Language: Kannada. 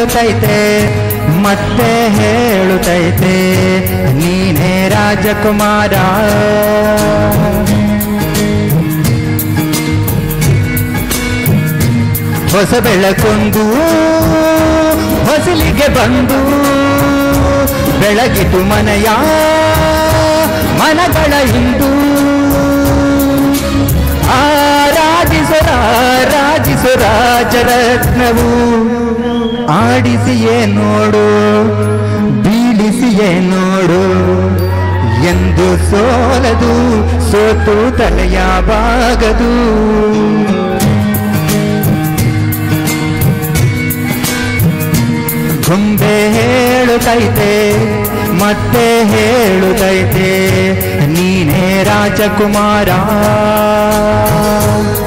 ಹೇಳುತ್ತೈತೆ ಮತ್ತೆ ಹೇಳುತ್ತೈತೆ ನೀನೇ ರಾಜಕುಮಾರ ಹೊಸ ಬೆಳಕೊಂದು ಹೊಸಲಿಗೆ ಬಂದು ಬೆಳಗಿತು ಮನೆಯ ಮನಗಳ ಹಿಂದು ಆರಾಧಿಸುರ ರಾಜಿಸು ರಾಜರತ್ನವು ಆಡಿಸಿಯೇ ನೋಡು ಬೀಳಿಸಿಯೇ ನೋಡು ಎಂದು ಸೋಲದು ಸೋತು ತಲೆಯ ಬಾಗದು ಗೊಂಬೆ ಹೇಳುತ್ತೈತೆ ಮತ್ತೆ ಹೇಳುತ್ತೈತೆ ನೀನೇ ರಾಜಕುಮಾರ